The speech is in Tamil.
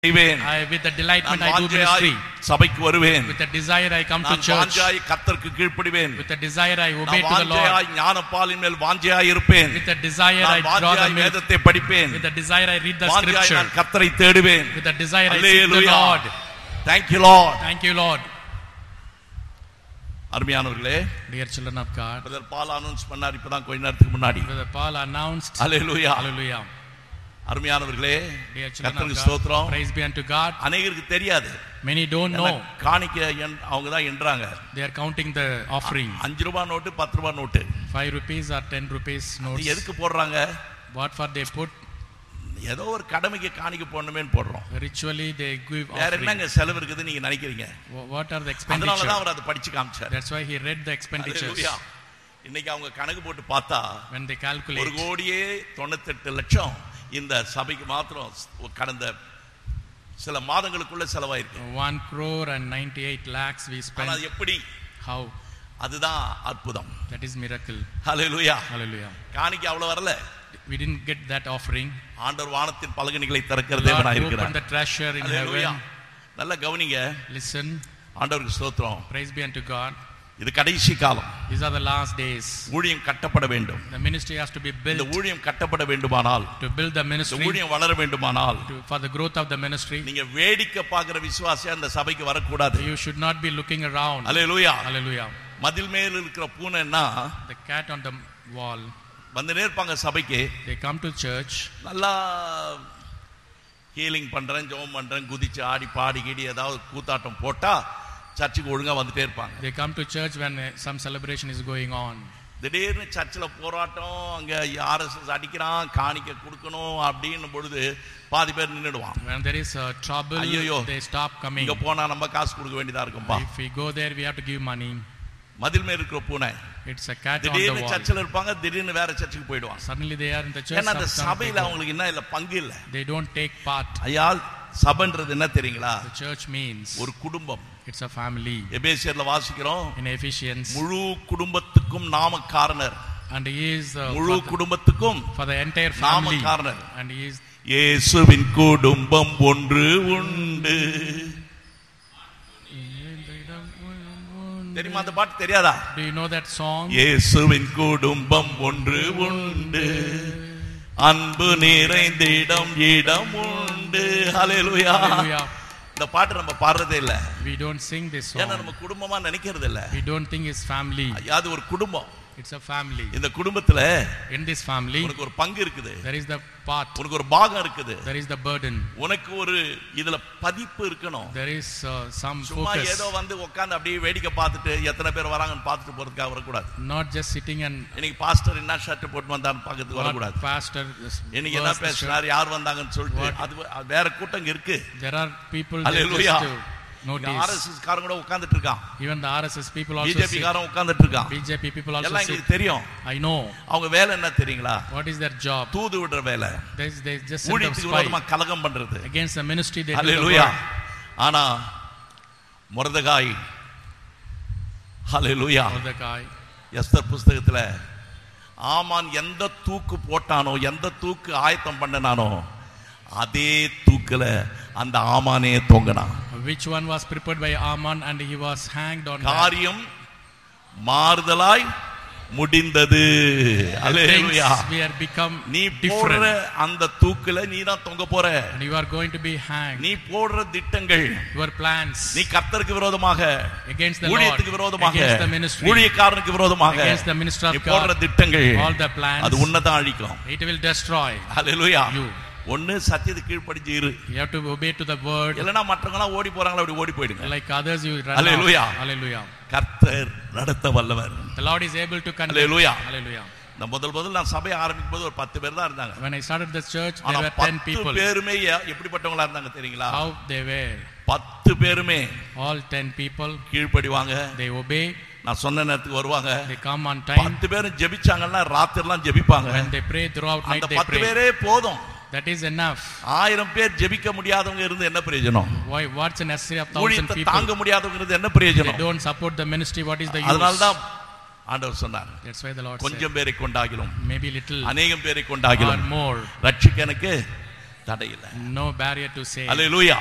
செய்வேன் I, with the delightment நான் I do வாஞ்சையாய் ministry. சபைக்கு வருவேன் With the desire I come to நான் church. வாஞ்சாய் கத்தருக்கு கீழ்ப்படிவேன் With the desire I obey நான் to the Lord. வாஞ்சையாய் ஞானப்பாலின் மேல் வாஞ்சையாய் இருப்பேன் With the desire I நான் draw the வாஞ்சையாய் milk. வேதத்தை படிப்பேன் With the desire I read the வாஞ்சையாய் scripture. நான் கத்தரை தேடுவேன் With the desire I seek the Hallelujah. Lord. Thank you Lord Thank you, Lord. அருமையானவர்களே Dear children of God, brother Paul announce பண்ணார் இப்பதான் கொஞ்ச நேரத்துக்கு முன்னாடி Brother Paul announced. ஹalleluya Hallelujah. அருமையானவர்களே Dear children கர்த்தருக்கு of God, ஸ்தோத்திரம் praise be unto God. அநேகருக்கு தெரியாது Many don't ஏன்னா know. காணிக்க எண் அவங்க தான் என்றாங்க They are counting the offering. அஞ்சு ரூபாய் நோட்டு பத்து ரூபாய் note Five rupees or ten rupees இது notes. எதுக்கு போடுறாங்க What for they put? ஏதோ ஒரு கடமைக்கு காணிக்க போடணுமேன்னு போடுறோம் Ritually they give வேற offering. என்னங்க செலவு இருக்குதுன்னு நீங்க நினைக்கிறீங்க Wha- What are the அதனால தான் expenditure? அவர் அதை படிச்சு காமிச்சார் That's why he read the expenditures. Hallelujah. இன்னைக்கு அவங்க கணக்கு போட்டு பார்த்தா When they ஒரு calculate, கோடியே தொண்ணூத்தெட்டு லட்சம் இந்த சபைக்கு மாத்திரம் கடந்த சில மாதங்களுக்குள்ள செலவாயிருக்கு one crore and ninety-eight lakhs we ஆனா spent. அது எப்படி How? அதுதான் அற்புதம் That is miracle. Hallelujah Hallelujah. காணிக்க அவ்வளவு வரல We didn't get that offering. ஆண்டவர் வானத்தின் பலகணிகளை The திறக்கிற Lord தேவனாய் opened இருக்கிறார் the treasure in Hallelujah. heaven. நல்ல கவனிங்க Listen, ஆண்டவருக்கு ஸ்தோத்திரம் praise be unto God. இது கடைசி காலம் These are the last days. ஊழியம் கட்டப்பட வேண்டும் The ministry has to be இந்த built. ஊழியம் கட்டப்பட வேண்டுமானால் To build the இந்த ministry, ஊழியம் வளர வேண்டுமானால் to, for the growth of the ministry, நீங்க வேடிக்கை பார்க்கிற விசுவாசியா இந்த சபைக்கு வரக்கூடாது you should not be looking around. Hallelujah Hallelujah. மதில் மேல் இருக்கிற பூனைன்னா The cat on the wall. வந்து நேர்ப்பாங்க சபைக்கு They come to church. நல்லா ஹீலிங் பண்றேன் ஜெபம் பண்றேன் குதிச்சு ஆடி பாடி கீடி ஏதாவது கூத்தாட்டம் போட்டா சர்ச்சுக்கு ஒழுங்கா வந்துட்டே இருப்பாங்க They come to church when uh, some celebration is going on. திடீர்னு சர்ச்சில் போராட்டம் அங்க ஆர்எஸ்எஸ் அடிக்கிறான் காணிக்க கொடுக்கணும் அப்படின்னு பொழுது பாதி பேர் நின்றுடுவான் When there is uh, trouble, ஐயையோ. they stop coming. இங்க போனா நம்ம காசு கொடுக்க வேண்டியதா இருக்கும்பா If we go there, we have to give money. மதில் மேல் இருக்கிற பூனை It's a cat on the திடீர்னு wall. சர்ச்சில் இருப்பாங்க திடீர்னு வேற சர்ச்சுக்கு போயிடுவாங்க Suddenly they are in the church. ஏன்னா அந்த some- some சபையில people- அவங்களுக்கு என்ன இல்ல பங்கு இல்ல They don't take part. ஐயா சபைன்றது என்ன தெரியுங்களா The church means ஒரு குடும்பம் it's a family. எபேசியர்ல வாசிக்கிறோம் In Ephesians, முழு குடும்பத்துக்கும் நாமக்காரனர் and he is uh, முழு for, the, குடும்பத்துக்கும் for the entire family. நாமக்காரனர் And he is இயேசுவின் குடும்பம் ஒன்று உண்டு தெரியுமா அந்த பாட்டு தெரியாதா Do you know that song? இயேசுவின் குடும்பம் ஒன்று உண்டு அன்பு நிறைந்திடம் இடம் உண்டு ஹalleluya Hallelujah. இந்த பாட்டு நம்ம பாடுறதே இல்ல We don't sing this ஏன்னா song. நம்ம குடும்பமா நினைக்கிறது இல்ல We don't think it's family. ஐயா, அது ஒரு குடும்பம் It's a family. இந்த குடும்பத்துல In this family, உனக்கு ஒரு பங்கு இருக்குது there is the part, உனக்கு ஒரு பாகம் இருக்குது there is the burden, உனக்கு ஒரு இதுல பதிப்பு இருக்கணும் there is uh, some சும்மா focus. ஏதோ வந்து உட்கார்ந்து அப்படியே வேடிக்கை பார்த்துட்டு எத்தனை பேர் வராங்கன்னு பார்த்துட்டு போறதுக்காக வரக்கூடாது Not just sitting and இன்னைக்கு பாஸ்டர் என்ன ஷர்ட் போட்டு வந்தான்னு பார்க்கறதுக்கு what வரக்கூடாது pastor is- இன்னைக்கு என்ன was the church. பேசினார் யார் வந்தாங்கன்னு சொல்லிட்டு What- அது அது வேற கூட்டம் இங்க இருக்கு There are people that Hallelujah. just to notice. R S S காரங்க கூட உட்கார்ந்துட்டு இருக்கான் Even the RSS people also B J P sit. காரன் உட்கார்ந்துட்டு இருக்கான் BJP people also எல்லாம் sit. எங்களுக்கு தெரியும் I know. அவங்க வேலை என்ன தெரியுங்களா What is their job? தூது விடுற வேலை They, they just send a ஊழியத்துக்கு விரோதமா spy கலகம் பண்றது against the ministry they do the hallelujah work. ஆனா முரதகாய் ஹalleluya Mordecai. எஸ்தர் புஸ்தகத்துல ஆமான் எந்த தூக்கு போட்டானோ எந்த தூக்கு ஆயத்தம் பண்ணனானோ அதே தூக்குல அந்த ஆமானே தொங்கினான் Which one was prepared by Aman and he was hanged on that. காரியம் மாறுதலாய் முடிந்தது The things hallelujah we are become நீ போடுற different. அந்த தூக்குல நீ தான் தொங்க போற And you are going to be hanged. நீ போடுற திட்டங்கள் Your plans நீ கர்த்தருக்கு விரோதமாக against the Lord, ஊழியத்துக்கு விரோதமாக against the ministry, ஊழியக்காரனுக்கு விரோதமாக against the minister நீ of போடுற God, திட்டங்கள் all the plans, அது உன்னதான் அழிக்கும் it will destroy. Hallelujah You. ஒண்ணு சத்தியத்துக்கு கீழ்ப்படிஞ்சு இரு You have to obey to the word. இல்லைன்னா மற்றவங்க எல்லாம் ஓடி போறாங்களா அப்படி ஓடி போயிடுங்க Like others, you run Hallelujah. off. Hallelujah. கர்த்தர் நடத்த வல்லவர் The Lord is able to conduct. Hallelujah. Hallelujah. இந்த முதல் முதல் நான் சபையை ஆரம்பிக்கும் போது ஒரு பத்து பேர் தான் இருந்தாங்க When I started this church, there ஆனா were ten பத்து people. பேருமே எ- எப்படிப்பட்டவங்களா இருந்தாங்க தெரியுங்களா How they were. பத்து பேருமே All ten people, கீழ்ப்படிவாங்க they obey, நான் சொன்ன நேரத்துக்கு வருவாங்க they come on time. பத்து பேரும் ஜெபிச்சாங்கன்னா ராத்திரிலாம் ஜெபிப்பாங்க When they pray throughout night, அந்த they பத்து pray. பேரே போதும் That is enough. ஆயிரம் பேர் ஜெபிக்க முடியாதவங்க இருந்து என்ன பிரயோஜனம் Why? What's the necessity of thousand ஊழியத்தை people? தாங்க முடியாதவங்க இருந்து என்ன They பிரயோஜனம் don't support the ministry. What is the அதனால use? தான் ஆண்டவர் சொன்னார் That's why the Lord said, கொஞ்சம் பேரை கொண்டாகிலும் maybe little அநேகம் பேரை or கொண்டாகிலும் more. ரட்சிக்க எனக்கு தடை இல்லை No barrier to say. Hallelujah